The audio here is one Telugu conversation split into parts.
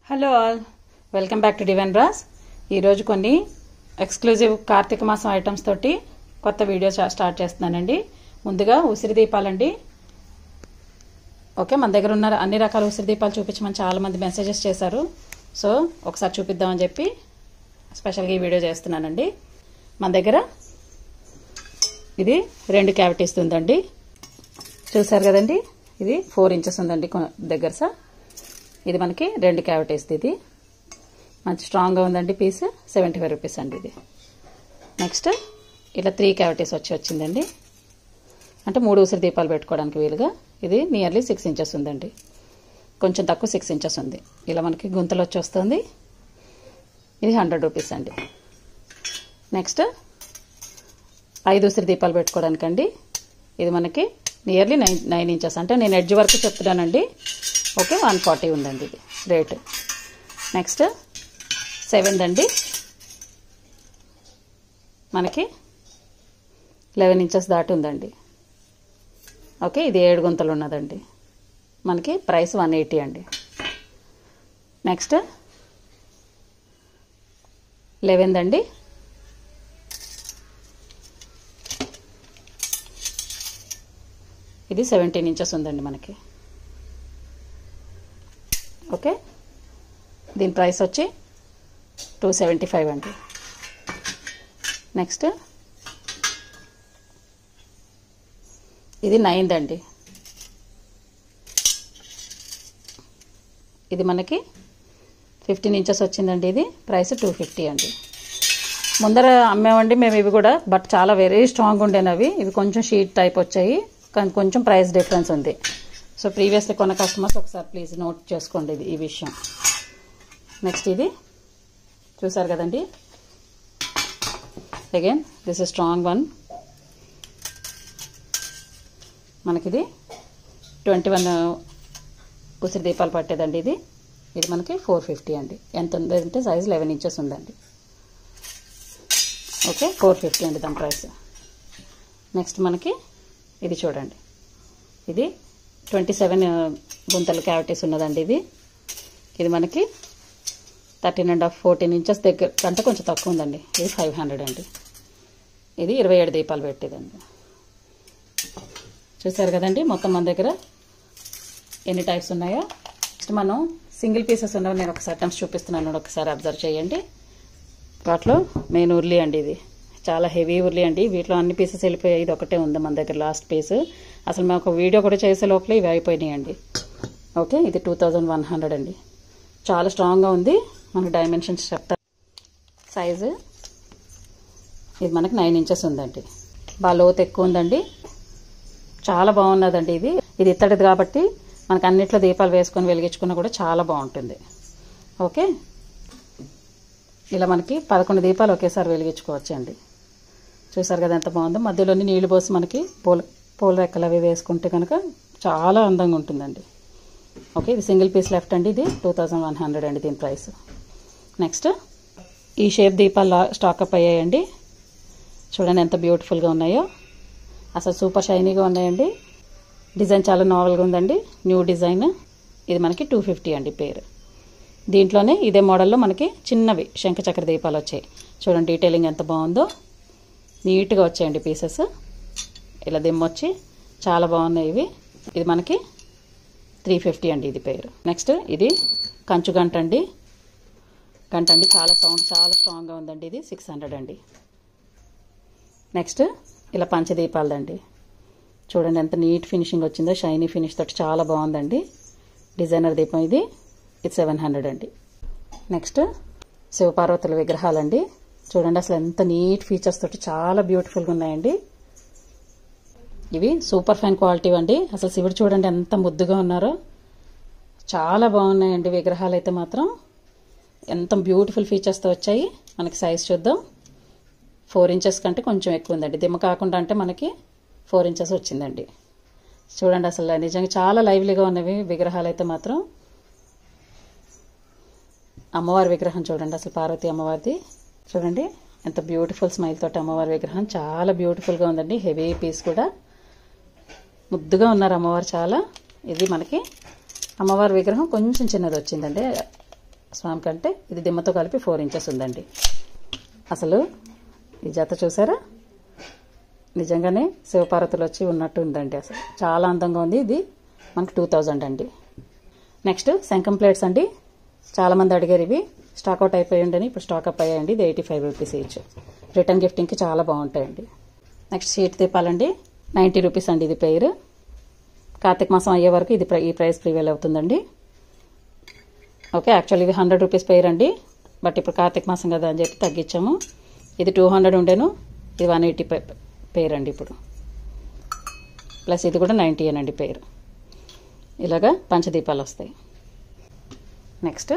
hello all welcome back to Divine Brass ఈరోజు కొన్ని ఎక్స్క్లూజివ్ కార్తీక మాసం ఐటమ్స్ తోటి కొత్త వీడియో చా- స్టార్ట్ చేస్తున్నానండి ముందుగా ఉసిరి దీపాలండి ఓకే మన దగ్గర ఉన్న అన్ని రకాల ఉసిరి దీపాలు చూపించమని చాలా మంది మెసేజెస్ చేశారు సో ఒకసారి చూపిద్దామని చెప్పి స్పెషల్గా ఈ వీడియో చేస్తున్నానండి మన దగ్గర ఇది రెండు క్యావిటీస్ ఉందండి చూసారు కదండి ఇది ఫోర్ ఇంచెస్ ఉందండి కొ- దగ్గర సార్ ఇది మనకి రెండు క్యావిటీస్ ఇది మంచి స్ట్రాంగ్గా ఉందండి పీస్ సెవెంటీ ఫైవ్ రూపీస్ అండి ఇది నెక్స్ట్ ఇట్లా త్రీ క్యావిటీస్ వచ్చి వచ్చిందండి అంటే మూడు ఉసిరి దీపాలు పెట్టుకోవడానికి వీలుగా ఇది నియర్లీ సిక్స్ ఇంచెస్ ఉందండి కొంచెం తక్కువ సిక్స్ ఇంచెస్ ఉంది ఇలా మనకి గుంతలు వచ్చి వస్తుంది ఇది హండ్రెడ్ రూపీస్ అండి నెక్స్ట్ ఐదు ఉసిరి దీపాలు పెట్టుకోవడానికండి ఇది మనకి నియర్లీ నైన్ నైన్ ఇంచెస్ అంటే నేను ఎడ్జ్ వరకు చెప్తున్నానండి ఓకే వన్ ఫార్టీ ఉందండి ఇది రేట్ నెక్స్ట్ సెవెన్ అండి మనకి లెవెన్ ఇంచెస్ దాటి ఉందండి ఓకే ఇది ఏడు గుంతలు ఉన్నదండి మనకి ప్రైస్ వన్ ఎయిటీ అండి నెక్స్ట్ లెవెన్ అండి ఇది సెవెంటీన్ ఇంచెస్ ఉందండి మనకి ఓకే దీని ప్రైస్ వచ్చి టూ సెవెంటీ ఫైవ్ అండి నెక్స్ట్ ఇది నైన్త్ అండి ఇది మనకి ఫిఫ్టీన్ ఇంచెస్ వచ్చిందండి ఇది ప్రైస్ టూ ఫిఫ్టీ అండి ముందర అమ్మేవండి మేము ఇవి కూడా బట్ చాలా వెరీ స్ట్రాంగ్ ఉండేనవి ఇవి కొంచెం షీట్ టైప్ వచ్చాయి కానీ కొంచెం ప్రైస్ డిఫరెన్స్ ఉంది సో ప్రీవియస్లీ కొన్న కస్టమర్స్ ఒకసారి ప్లీజ్ నోట్ చేసుకోండి ఇది ఈ విషయం నెక్స్ట్ ఇది చూసారు కదండి again this is strong one మనకిది ట్వంటీ వన్ ఉసిరి దీపాలు పట్టేదండి ఇది ఇది మనకి ఫోర్ ఫిఫ్టీ అండి ఎంత ఉంది అంటే సైజ్ లెవెన్ ఇంచెస్ ఉందండి ఓకే ఫోర్ ఫిఫ్టీ అండి దాని ప్రైస్ నెక్స్ట్ మనకి ఇది చూడండి ఇది ట్వంటీ సెవెన్ గుంతల క్యావిటీస్ ఉన్నదండి ఇది ఇది మనకి thirteen and half fourteen inches దగ్గర కంటే కొంచెం తక్కువ ఉందండి ఇది ఫైవ్ హండ్రెడ్ అండి ఇది ఇరవై ఏడు దీపాలు పెట్టేదండి చూసారు కదండి మొత్తం మన దగ్గర ఎన్ని టైప్స్ ఉన్నాయో నెక్స్ట్ మనం సింగిల్ పీసెస్ ఉన్నవి నేను ఒకసారి ఐటమ్స్ చూపిస్తున్నాను ఒకసారి అబ్జర్వ్ చేయండి వాటిలో మెయిన్ ఉర్లీ అండి ఇది చాలా హెవీ ఉర్లీ అండి వీటిలో అన్ని పీసెస్ వెళ్ళిపోయాయి ఇది ఒకటే ఉంది మన దగ్గర లాస్ట్ పీస్ అసలు మేము ఒక వీడియో కూడా చేసే లోపల ఇవి అయిపోయినాయి అండి ఓకే ఇది టూ థౌజండ్ వన్ హండ్రెడ్ అండి చాలా స్ట్రాంగ్గా ఉంది మనకి డైమెన్షన్స్ చెప్తా సైజు ఇది మనకి నైన్ ఇంచెస్ ఉందండి బాగా లోతు ఎక్కువ ఉందండి చాలా బాగున్నదండి ఇది ఇది ఇత్తడిది కాబట్టి మనకు అన్నిట్లో దీపాలు వేసుకొని వెలిగించుకున్నా కూడా చాలా బాగుంటుంది ఓకే ఇలా మనకి పదకొండు దీపాలు ఒకేసారి వెలిగించుకోవచ్చు అండి చూసారు కదా ఎంత బాగుందో మధ్యలోని నీళ్లు పోసి మనకి పూల పూల రెక్కలు అవి వేసుకుంటే కనుక చాలా అందంగా ఉంటుందండి ఓకే ఇది సింగిల్ పీస్ లెఫ్ట్ అండి ఇది టూ థౌజండ్ వన్ హండ్రెడ్ అండి దీని ప్రైస్ నెక్స్ట్ ఈ షేప్ దీపాలు స్టాకప్ అయ్యాయండి చూడండి ఎంత బ్యూటిఫుల్గా ఉన్నాయో అసలు సూపర్ షైనీగా ఉన్నాయండి డిజైన్ చాలా నావల్గా ఉందండి న్యూ డిజైన్ ఇది మనకి టూ ఫిఫ్టీ అండి పేరు దీంట్లోనే ఇదే మోడల్లో మనకి చిన్నవి శంఖచక్ర దీపాలు వచ్చాయి చూడండి డీటెయిలింగ్ ఎంత బాగుందో నీట్గా వచ్చాయండి పీసెస్ ఇలా దిమ్మొచ్చి చాలా బాగున్నాయి ఇవి ఇది మనకి త్రీ ఫిఫ్టీ అండి ఇది పేరు నెక్స్ట్ ఇది కంచు గంట అండి గంట అండి చాలా సౌండ్ చాలా స్ట్రాంగ్గా ఉందండి ఇది సిక్స్ హండ్రెడ్ అండి నెక్స్ట్ ఇలా పంచదీపాలదండి చూడండి ఎంత నీట్ ఫినిషింగ్ వచ్చిందో షైనీ ఫినిష్ తోటి చాలా బాగుందండి డిజైనర్ దీపం ఇది ఇది సెవెన్ హండ్రెడ్ అండి నెక్స్ట్ శివపార్వతుల విగ్రహాలండి చూడండి అసలు ఎంత నీట్ ఫీచర్స్ తోటి చాలా బ్యూటిఫుల్గా ఉన్నాయండి ఇవి సూపర్ ఫైన్ క్వాలిటీ అండి అసలు శివుడు చూడండి ఎంత ముద్దుగా ఉన్నారో చాలా బాగున్నాయండి విగ్రహాలు అయితే మాత్రం ఎంత బ్యూటిఫుల్ ఫీచర్స్తో వచ్చాయి మనకి సైజ్ చూద్దాం ఫోర్ ఇంచెస్ కంటే కొంచెం ఎక్కువ ఉందండి దిమ్మ కాకుండా అంటే మనకి ఫోర్ ఇంచెస్ వచ్చిందండి చూడండి అసలు నిజంగా చాలా లైవ్లీగా ఉన్నవి విగ్రహాలు అయితే మాత్రం అమ్మవారి విగ్రహం చూడండి అసలు పార్వతి అమ్మవారిది చూడండి ఎంత బ్యూటిఫుల్ స్మైల్ తోటి అమ్మవారి విగ్రహం చాలా బ్యూటిఫుల్గా ఉందండి హెవీ పీస్ కూడా ముద్దుగా ఉన్నారు అమ్మవారు చాలా ఇది మనకి అమ్మవారి విగ్రహం కొంచెం చిన్నది వచ్చిందండి స్వామి కంటే ఇది దిమ్మతో కలిపి ఫోర్ ఇంచెస్ ఉందండి అసలు ఈ జత చూసారా నిజంగానే శివపార్వతులు వచ్చి ఉన్నట్టు ఉందండి అసలు చాలా అందంగా ఉంది ఇది మనకు టూ థౌజండ్ అండి నెక్స్ట్ శంఖం ప్లేట్స్ అండి చాలామంది అడిగారు ఇవి స్టాక్ అవుట్ అయిపోయి ఉండని ఇప్పుడు స్టాక్ అప్ అయ్యాయండి ఇది eighty five rupees each return గిఫ్టింగ్కి చాలా బాగుంటాయండి నెక్స్ట్ షీట్ దీపాలండి నైంటీ రూపీస్ అండి ఇది పేరు కార్తీక మాసం అయ్యే వరకు ఇది ప్ర- ఈ ప్రైస్ ప్రివేల్ అవుతుందండి ఓకే యాక్చువల్లీ ఇవి హండ్రెడ్ రూపీస్ పేర్ అండి బట్ ఇప్పుడు కార్తీక మాసం కదా అని చెప్పి తగ్గించాము ఇది టూ హండ్రెడ్ ఉండేను ఇది వన్ ఎయిటీ పేర్ అండి ఇప్పుడు ప్లస్ ఇది కూడా నైంటీ అండి పేరు ఇలాగా పంచదీపాలు వస్తాయి నెక్స్ట్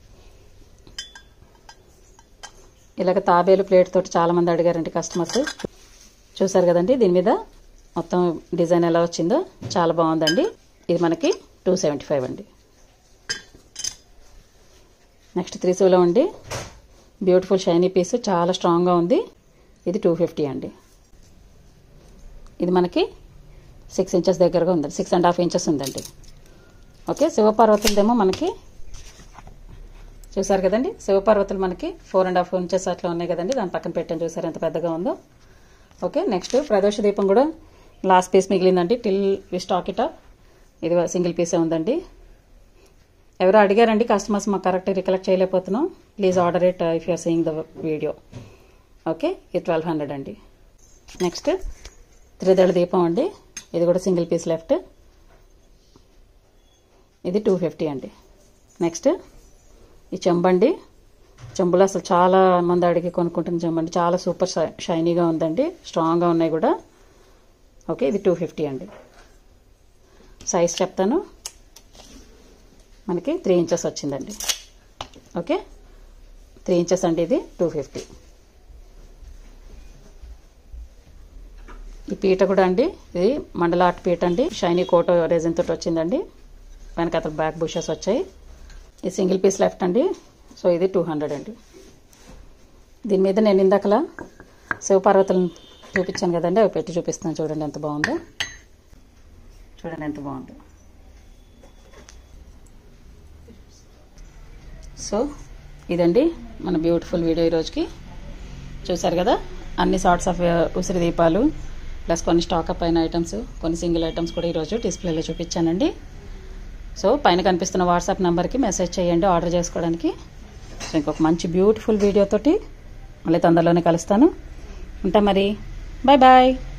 ఇలాగ తాబేలు ప్లేట్ తోటి చాలామంది అడిగారండి కస్టమర్స్ చూసారు కదండి దీని మీద మొత్తం డిజైన్ ఎలా వచ్చిందో చాలా బాగుందండి ఇది మనకి టూ సెవెంటీ ఫైవ్ అండి నెక్స్ట్ త్రిశూలం అండి బ్యూటిఫుల్ షైనీ పీస్ చాలా స్ట్రాంగ్గా ఉంది ఇది టూ ఫిఫ్టీ అండి ఇది మనకి సిక్స్ ఇంచెస్ దగ్గరగా ఉందండి సిక్స్ అండ్ హాఫ్ ఇంచెస్ ఉందండి ఓకే శివపార్వతులదేమో మనకి చూసారు కదండి శివపార్వతులు మనకి ఫోర్ అండ్ హాఫ్ ఇంచెస్ అట్లా ఉన్నాయి కదండి దాని పక్కన పెట్టాను చూసారు ఎంత పెద్దగా ఉందో ఓకే నెక్స్ట్ ప్రదోష దీపం కూడా లాస్ట్ పీస్ మిగిలిందండి till we stock it up ఇది సింగిల్ పీసే ఉందండి ఎవరో అడిగారండి కస్టమర్స్ మాకు కరెక్ట్ రికలెక్ట్ చేయలేకపోతున్నాం please order it if you're seeing the video okay ఇది ట్వెల్వ్ హండ్రెడ్ అండి నెక్స్ట్ త్రిదళ దీపం అండి ఇది కూడా సింగిల్ పీస్ లెఫ్ట్ ఇది టూ ఫిఫ్టీ అండి నెక్స్ట్ ఈ చెంబండి చెంబులు అసలు చాలా మంది అడిగి కొనుక్కుంటున్న చెంబండి చాలా సూపర్ షై- షైనీగా ఉందండి స్ట్రాంగ్గా ఉన్నాయి కూడా ఓకే ఇది టూ ఫిఫ్టీ అండి సైజ్ చెప్తాను మనకి త్రీ ఇంచెస్ వచ్చిందండి ఓకే త్రీ ఇంచెస్ అండి ఇది టూ ఫిఫ్టీ ఈ పీట కూడా అండి ఇది మండల ఆర్ట్ పీట అండి షైనీ కోటో రెజిన్ తోటి వచ్చిందండి వెనక అతను బ్యాక్ బుషెస్ వచ్చాయి ఈ సింగిల్ పీస్ లెఫ్ట్ అండి సో ఇది టూ హండ్రెడ్ అండి దీని మీద నేను ఇందాకలా శివపార్వతులను చూపించాను కదండి అవి పెట్టి చూపిస్తున్నాను చూడండి ఎంత బాగుందో చూడండి ఎంత బాగుందో సో ఇదండి మన బ్యూటిఫుల్ వీడియో ఈరోజుకి చూసారు కదా అన్ని సార్ట్స్ ఆఫ్ ఉసిరి దీపాలు ప్లస్ కొన్ని స్టాక్ అప్ అయిన ఐటమ్స్ కొన్ని సింగిల్ ఐటమ్స్ కూడా ఈరోజు డిస్ప్లేలో చూపించానండి సో పైన కనిపిస్తున్న వాట్సాప్ నెంబర్కి మెసేజ్ చేయండి ఆర్డర్ చేసుకోవడానికి సో ఇంకొక మంచి బ్యూటిఫుల్ వీడియోతోటి మళ్ళీ తొందరలోనే కలుస్తాను ఉంటా మరి బాయ్ బాయ్